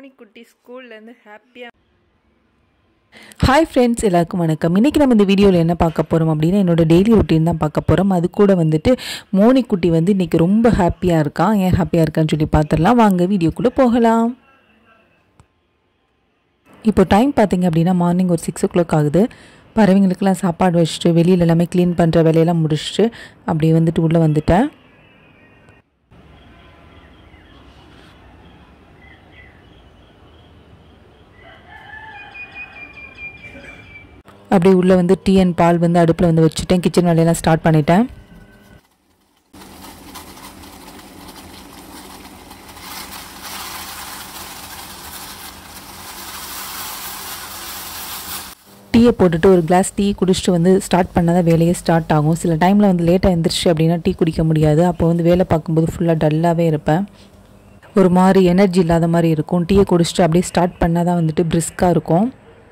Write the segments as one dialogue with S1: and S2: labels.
S1: மோனிக்குட்டி ஸ்கூல்லேருந்து ஹாப்பியாக
S2: hi friends எல்லாருக்கும் வணக்கம் இன்றைக்கி நம்ம இந்த வீடியோவில் என்ன பார்க்க போகிறோம் அப்படின்னா என்னோட டெய்லி ரொட்டீன் தான் பார்க்க போகிறோம் அது கூட வந்துட்டு மோனிக்குட்டி வந்து இன்றைக்கி ரொம்ப ஹாப்பியாக இருக்கான் ஏன் ஹாப்பியாக இருக்கான்னு சொல்லி பார்த்துடலாம் வாங்க வீடியோக்குள்ளே போகலாம் இப்போ டைம் பார்த்தீங்க அப்படின்னா மார்னிங் ஒரு சிக்ஸ் ஓ கிளாக் ஆகுது பறவைங்களுக்கெல்லாம் சாப்பாடு வச்சுட்டு வெளியில் எல்லாமே க்ளீன் பண்ணுற வேலையெல்லாம் முடிச்சுட்டு அப்படியே வந்துட்டு உள்ளே வந்துட்டேன் அப்படியே உள்ளே வந்து டீ அண்ட் பால் வந்து அடுப்பில் வந்து வச்சுட்டேன் கிச்சன் வேலையெல்லாம் ஸ்டார்ட் பண்ணிட்டேன் டீயை போட்டுட்டு ஒரு கிளாஸ் டீ குடிச்சிட்டு வந்து ஸ்டார்ட் பண்ணால் தான் வேலையே ஸ்டார்ட் ஆகும் சில டைமில் வந்து லேட்டாக எழுந்திரிச்சு அப்படின்னா டீ குடிக்க முடியாது அப்போ வந்து வேலை பார்க்கும்போது ஃபுல்லாக டல்லாகவே இருப்பேன் ஒரு மாதிரி எனர்ஜி இல்லாத மாதிரி இருக்கும் டீயை குடிச்சிட்டு அப்படியே ஸ்டார்ட் பண்ணால் தான் வந்துட்டு பிரிஸ்காக இருக்கும்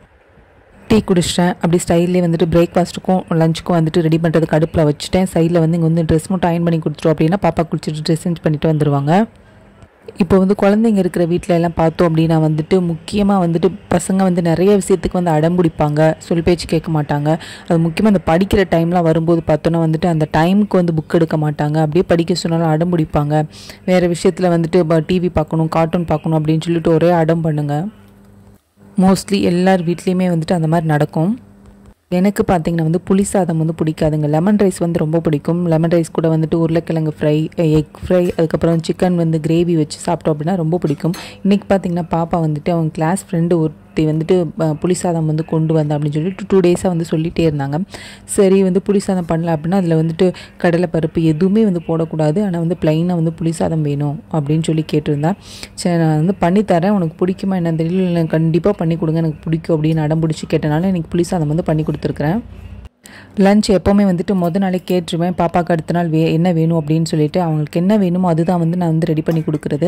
S2: டீ குடிச்சிட்டேன் அப்படி ஸ்டைல்லே வந்துட்டு பிரேக்ஃபாஸ்ட்டுக்கும் லஞ்சுக்கும் வந்துட்டு ரெடி பண்ணுறதுக்கு அடுப்பில் வச்சுட்டேன் சைடில் வந்து இங்கே வந்து ட்ரெஸ் மட்டும் அயன் பண்ணி கொடுத்துரும் அப்படின்னா பாப்பா குளிச்சுட்டு ட்ரெஸ் சேஞ்ச் பண்ணிட்டு வந்துடுவாங்க இப்போ வந்து குழந்தைங்க இருக்கிற வீட்டில எல்லாம் பார்த்தோம் அப்படின்னா வந்துட்டு முக்கியமாக வந்துட்டு பசங்க வந்து நிறைய விஷயத்துக்கு வந்து அடம் பிடிப்பாங்க சொல் பேச்சு கேட்க மாட்டாங்க அது முக்கியமாக அந்த படிக்கிற டைம்லாம் வரும்போது பார்த்தோன்னா வந்துட்டு அந்த டைமுக்கு வந்து புக் எடுக்க மாட்டாங்க அப்படியே படிக்க சொன்னாலும் அடம் பிடிப்பாங்க வேறு விஷயத்தில் வந்துட்டு டிவி பார்க்கணும் கார்ட்டூன் பார்க்கணும் அப்படின்னு சொல்லிட்டு ஒரே அடம் பண்ணுங்க மோஸ்ட்லி எல்லார் வீட்லேயுமே வந்துட்டு அந்த மாதிரி நடக்கும் எனக்கு பார்த்தீங்கன்னா வந்து புளி சாதம் வந்து பிடிக்காதுங்க லெமன் ரைஸ் வந்து ரொம்ப பிடிக்கும் லெமன் ரைஸ் கூட வந்துட்டு உருளைக்கிழங்கு ஃப்ரை எக் ஃப்ரை அதுக்கப்புறம் சிக்கன் வந்து கிரேவி வச்சு சாப்பிட்டோம் அப்படின்னா ரொம்ப பிடிக்கும் இன்றைக்கி பார்த்தீங்கன்னா பாப்பா வந்துட்டு அவங்க கிளாஸ் ஃப்ரெண்டு ஒருத்தி வந்துட்டு அஹ், புளி சாதம் வந்து கொண்டு வந்தா அப்படின்னு சொல்லிட்டு டூ டேஸாக வந்து சொல்லிகிட்டே இருந்தாங்க சரி வந்து புளி சாதம் பண்ணல அப்படின்னா அதில் வந்துட்டு கடலைப்பருப்பு எதுவுமே வந்து போடக்கூடாது ஆனால் வந்து ப்ளைனாக வந்து புளி சாதம் வேணும் அப்படின்னு சொல்லி கேட்டிருந்தேன் சரி நான் வந்து பண்ணித்தரேன் உனக்கு பிடிக்குமா என்ன தெரியல இல்லை கண்டிப்பாக பண்ணி கொடுங்க எனக்கு பிடிக்கும் அப்படின்னு அடம் பிடிச்சி கேட்டனால எனக்கு புளி சாதம் வந்து பண்ணி கொடுத்துருக்குறேன் லஞ்ச் எப்போவுமே வந்துட்டு முத நாளே கேட்டுருவேன் பாப்பாவுக்கு அடுத்த நாள் வே என்ன வேணும் அப்படின்னு சொல்லிட்டு அவங்களுக்கு என்ன வேணுமோ அதுதான் வந்து நான் வந்து ரெடி பண்ணி கொடுக்குறது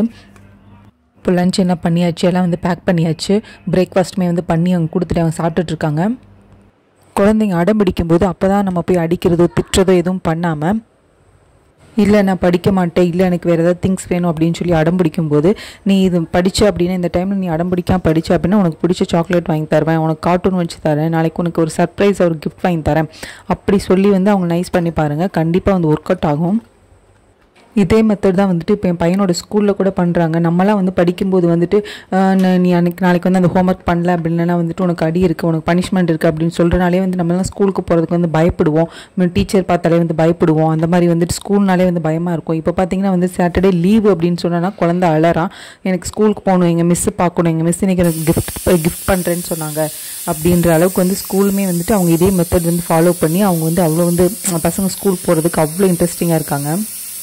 S2: இப்போ லஞ்ச் என்ன பண்ணியாச்சு எல்லாம் வந்து பேக் பண்ணியாச்சு பிரேக்ஃபாஸ்ட்டுமே வந்து பண்ணி அவங்க கொடுத்துட்டு அவங்க சாப்பிட்டுட்டு இருக்காங்க குழந்தைங்க அடம் பிடிக்கும்போது அப்போ தான் நம்ம போய் அடிக்கிறதோ திட்டுறதோ எதுவும் பண்ணாமல் இல்லை நான் படிக்க மாட்டேன் இல்லை எனக்கு வேறு ஏதாவது திங்ஸ் வேணும் அப்படின்னு சொல்லி அடம் பிடிக்கும்போது நீ இது படிச்ச அப்படின்னா இந்த டைமில் நீ அடம் பிடிக்காம படிச்ச அப்படின்னா உனக்கு பிடிச்ச சாக்லேட் வாங்கி தருவேன் உனக்கு கார்ட்டூன் வச்சு தரேன் நாளைக்கு உனக்கு ஒரு சர்ப்ரைஸ் ஒரு கிஃப்ட் வாங்கி தரேன் அப்படி சொல்லி வந்து அவங்க நைஸ் பண்ணி பாருங்கள் கண்டிப்பாக வந்து ஒர்க் அவுட் ஆகும் இதே மெத்தட் தான் வந்துட்டு இப்போ என் பையனோட ஸ்கூலில் கூட பண்ணுறாங்க நம்மலாம் வந்து படிக்கும்போது வந்துட்டு ஆஹ் ந- நீ அன்னைக்கு நாளைக்கு வந்து அந்த ஹோம்ஒர்க் பண்ணல அப்படின்னா வந்துட்டு உனக்கு அடி இருக்குது உனக்கு பனிஷ்மெண்ட் இருக்குது அப்படின்னு சொல்கிறனாலே வந்து நம்மலாம் ஸ்கூலுக்கு போகிறதுக்கு வந்து பயப்படுவோம் டீச்சர் பார்த்தாலே வந்து பயப்படுவோம் அந்த மாதிரி வந்துட்டு ஸ்கூல்னாலே வந்து பயமாக இருக்கும் இப்போ பார்த்தீங்கன்னா வந்து சாட்டர்டே லீவு அப்படின்னு சொன்னா குழந்தை அழறான் எனக்கு ஸ்கூலுக்கு போகணும் எங்கள் மிஸ் பார்க்கணும் எங்கள் மிஸ் இன்னைக்கு எனக்கு கிஃப்ட் கிஃப்ட் பண்ணுறேன்னு சொன்னாங்க அப்படின்ற அளவுக்கு வந்து ஸ்கூலுமே வந்துட்டு அவங்க இதே மெத்தட் வந்து ஃபாலோ பண்ணி அவங்க வந்து அவ்வளோ வந்து பசங்க ஸ்கூல் போகிறதுக்கு அவ்வளோ இன்ட்ரெஸ்டிங்காக இருக்காங்க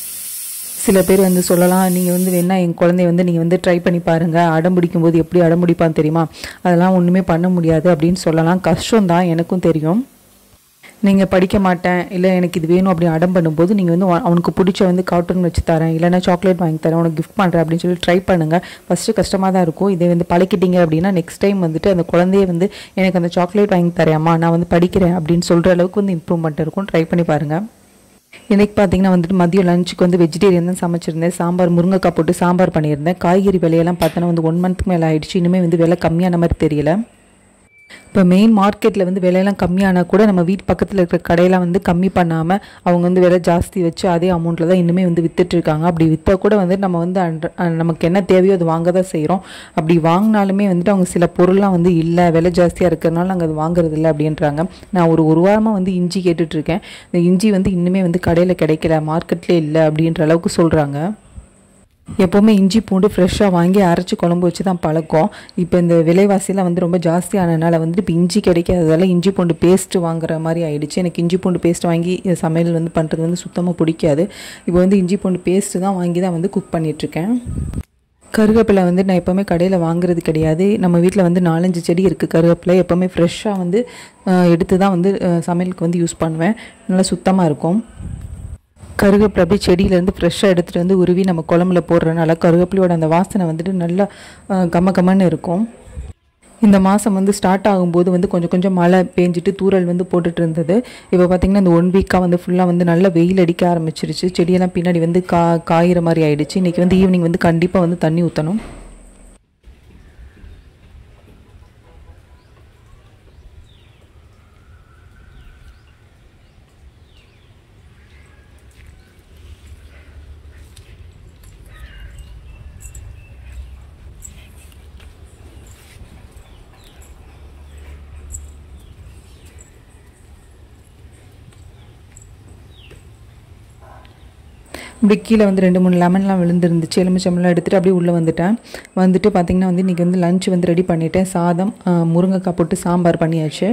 S2: சில பேர் வந்து சொல்லலாம் நீங்கள் வந்து வேணா என் குழந்தைய வந்து நீங்கள் வந்து ட்ரை பண்ணி பாருங்கள் அடம் பிடிக்கும்போது எப்படி அடம் பிடிப்பான்னு தெரியுமா அதெல்லாம் ஒன்றுமே பண்ண முடியாது அப்படின்னு சொல்லலாம் கஷ்டம்தான் எனக்கும் தெரியும் நீங்கள் படிக்க மாட்டேன் இல்லை எனக்கு இது வேணும் அப்படி அடம் பண்ணும்போது நீங்கள் வந்து அவ- அவனுக்கு பிடிச்ச வந்து கார்ட்டூன் வச்சு தரேன் இல்லைன்னா சாக்லேட் வாங்கி தரேன் உனக்கு கிஃப்ட் பண்ணுறேன் அப்படின்னு சொல்லி ட்ரை பண்ணுங்கள் ஃபஸ்ட்டு கஷ்டமாக தான் இருக்கும் இதை வந்து பழக்கிட்டீங்க அப்படின்னா நெக்ஸ்ட் டைம் வந்துட்டு அந்த குழந்தைய வந்து எனக்கு அந்த சாக்லேட் வாங்கி தரேம்மா நான் வந்து படிக்கிறேன் அப்படின்னு சொல்கிற அளவுக்கு வந்து இம்ப்ரூவ்மெண்ட் இருக்கும் ட்ரை பண்ணி பாருங்கள் இன்னைக்கு பார்த்தீங்கன்னா வந்துட்டு மதியம் லஞ்சுக்கு வந்து வெஜிடேரியன் தான் சமைச்சிருந்தேன் சாம்பார் முருங்கைக்காய் போட்டு சாம்பார் பண்ணியிருந்தேன் காய்கறி விலையெல்லாம் பார்த்தோன்னா வந்து ஒன் மந்த்துக்கு மேலே ஆயிடுச்சு இனிமேல் வந்து விலை கம்மியான மாதிரி தெரியல இப்போ மெயின் மார்க்கெட்டில் வந்து விலையெல்லாம் கம்மியானா கூட நம்ம வீட்டு பக்கத்தில் இருக்கிற கடையெல்லாம் வந்து கம்மி பண்ணாமல் அவங்க வந்து விலை ஜாஸ்தி வச்சு அதே அமௌண்ட்டில் தான் இன்னுமே வந்து வித்துட்டு இருக்காங்க அப்படி விற்றா கூட வந்து நம்ம வந்து அன்ற- அஹ் நமக்கு என்ன தேவையோ அது வாங்க தான் செய்கிறோம் அப்படி வாங்கினாலுமே வந்துட்டு அவங்க சில பொருள்லாம் வந்து இல்லை விலை ஜாஸ்தியாக இருக்கிறனால நாங்கள் அது வாங்குறது இல்லை அப்படின்றாங்க நான் ஒரு ஒரு வாரமாக வந்து இஞ்சி கேட்டுட்ருக்கேன் இந்த இஞ்சி வந்து இன்னுமே வந்து கடையில் கிடைக்கல மார்க்கெட்லேயே இல்லை அப்படின்ற அளவுக்கு சொல்கிறாங்க எப்போவுமே இஞ்சி பூண்டு ஃப்ரெஷ்ஷாக வாங்கி அரைச்சி குழம்பு வச்சு தான் பழக்கம் இப்போ இந்த விலைவாசிலாம் வந்து ரொம்ப ஜாஸ்தி ஆனதுனால வந்து இப்போ இஞ்சி கிடைக்காததால இஞ்சி பூண்டு பேஸ்ட்டு வாங்குற மாதிரி ஆயிடுச்சு எனக்கு இஞ்சி பூண்டு பேஸ்ட் வாங்கி சமையல் வந்து பண்ணுறது வந்து சுத்தமாக பிடிக்காது இப்போ வந்து இஞ்சி பூண்டு பேஸ்ட்டு தான் வாங்கி தான் வந்து குக் பண்ணிகிட்ருக்கேன் கருவேப்பிலை வந்து நான் எப்போவுமே கடையில் வாங்குறது கிடையாது நம்ம வீட்டில் வந்து நாலஞ்சு செடி இருக்குது கருவேப்பிலை எப்போவுமே ஃப்ரெஷ்ஷாக வந்து அஹ், எடுத்து தான் வந்து அஹ், சமையலுக்கு வந்து யூஸ் பண்ணுவேன் நல்லா சுத்தமாக இருக்கும் கருவேப்பிலை அப்படியே செடியிலேருந்து ஃப்ரெஷ்ஷாக எடுத்துகிட்டு வந்து உருவி நம்ம குழம்புல போடுறதுனால கருவேப்பிலையோட அந்த வாசனை வந்துட்டு நல்லா அஹ், கம கமன்னு இருக்கும் இந்த மாதம் வந்து ஸ்டார்ட் ஆகும்போது வந்து கொஞ்சம் கொஞ்சம் மழை பேஞ்சிட்டு தூறல் வந்து போட்டுட்டு இருந்தது இப்போ பார்த்திங்கன்னா இந்த ஒன் வீக்காக வந்து ஃபுல்லாக வந்து நல்லா வெயில் அடிக்க ஆரம்பிச்சிருச்சு செடியெல்லாம் பின்னாடி வந்து கா காயிற மாதிரி ஆயிடுச்சு இன்றைக்கி வந்து ஈவினிங் வந்து கண்டிப்பாக வந்து தண்ணி ஊற்றணும் இப்படி கீழே வந்து ரெண்டு மூணு லெமன்லாம் விழுந்துருந்துச்சு எலுமிச்சம்பழம் எடுத்துகிட்டு அப்படியே உள்ளே வந்துட்டேன் வந்துட்டு பார்த்திங்கன்னா வந்து இன்றைக்கி வந்து லஞ்ச் வந்து ரெடி பண்ணிட்டேன் சாதம் ஆ, முருங்கைக்காய் போட்டு சாம்பார் பண்ணியாச்சு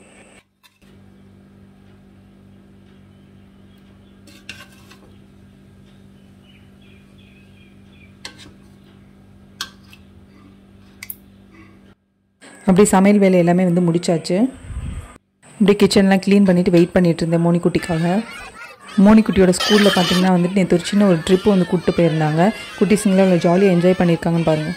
S2: அப்படி சமையல் வேலை எல்லாமே வந்து முடிச்சாச்சு இப்படி கிச்சன்லாம் க்ளீன் பண்ணிவிட்டு வெயிட் பண்ணிட்டு இருந்தேன் மோனிக்குட்டிக்காக மோனிக்குட்டியோட ஸ்கூலில் பார்த்தீங்கன்னா வந்துட்டு நேற்று ஒரு சின்ன ஒரு ட்ரிப்பு வந்து கூப்பிட்டு போயிருந்தாங்க குட்டீஸுங்களாம் அவ்வளோ ஜாலியாக என்ஜாய் பண்ணியிருக்காங்கன்னு பாருங்கள்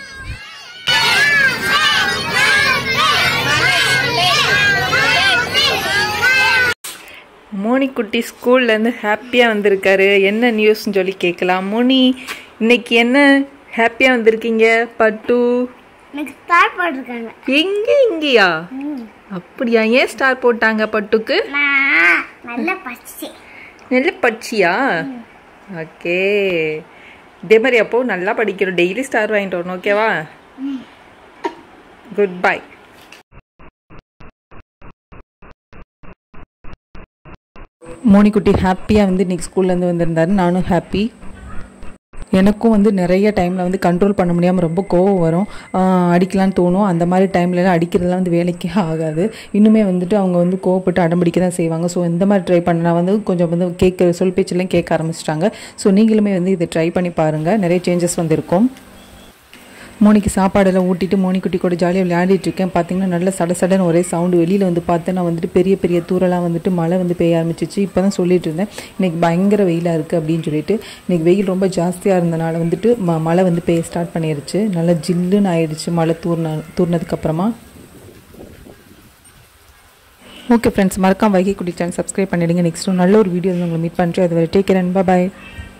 S1: மோனிக்குட்டி ஸ்கூல்லேருந்து ஹாப்பியாக வந்திருக்காரு என்ன நியூஸ்னு சொல்லி கேட்கலாம் மோனி இன்னைக்கு என்ன ஹாப்பியாக வந்திருக்கீங்க பட்டு
S3: எனக்கு ஸ்டார் போட்டிருக்காங்க
S1: எங்க இங்கேயா அப்படியா ஏன் ஸ்டார் போட்டாங்க பட்டுக்கு
S3: நான் நல்லா படிச்சேன்
S1: நல்ல பட்சியா ஓகே இதே மாதிரி அப்போ நல்லா படிக்கணும் டெய்லி ஸ்டார் வாங்கிட்டு வரணும் ஓகேவா குட் பை
S2: மோனிக்குட்டி ஹாப்பியாக வந்து இன்றைக்கி ஸ்கூல்லேருந்து வந்திருந்தாரு நானும் ஹாப்பி எனக்கும் வந்து நிறைய டைமில் வந்து கண்ட்ரோல் பண்ண முடியாமல் ரொம்ப கோவம் வரும் ஆஹ் அடிக்கலான்னு தோணும் அந்த மாதிரி டைம்லலாம் அடிக்கிறதுலாம் வந்து வேலைக்கே ஆகாது இன்னுமே வந்துட்டு அவங்க வந்து கோவப்பட்டு அடம்பிடிக்க தான் செய்வாங்க ஸோ இந்த மாதிரி ட்ரை பண்ணா வந்து கொஞ்சம் வந்து கேட்க சொல் பேச்செல்லாம் கேட்க ஆரம்பிச்சிட்டாங்க ஸோ நீங்களுமே வந்து இதை ட்ரை பண்ணி பாருங்கள் நிறைய சேஞ்சஸ் வந்திருக்கும் மோனிக்கு சாப்பாடெல்லாம் ஊட்டிட்டு மோனிக்குட்டி கூட ஜாலியாக விளையாடிட்டு இருக்கேன் பார்த்தீங்கன்னா நல்ல சட சடன்னு ஒரே சவுண்டு வெளியில் வந்து பார்த்தேன் நான் வந்துட்டு பெரிய பெரிய தூரலாம் வந்துட்டு மழை வந்து பெய்ய ஆரம்பிச்சிச்சு இப்போ தான் சொல்லிட்டு இருந்தேன் இன்னைக்கு பயங்கர வெயிலாக இருக்குது அப்படின்னு சொல்லிட்டு இன்னைக்கு வெயில் ரொம்ப ஜாஸ்தியாக இருந்தனால வந்துட்டு ம மழை வந்து பெய்ய ஸ்டார்ட் பண்ணிருச்சு நல்லா ஜில்லுன்னு ஆயிடுச்சு மழை தூர்ன தூர்னதுக்கப்புறமா ஓகே ஃப்ரெண்ட்ஸ் மறக்காம வைகை குட்டி சேனல் சப்ஸ்கிரைப் பண்ணிடுங்க நெக்ஸ்ட் நல்ல ஒரு வீடியோ உங்களை மீட் பண்ணுறேன் அது வரை டேக் கேர் அண்ட் பாய்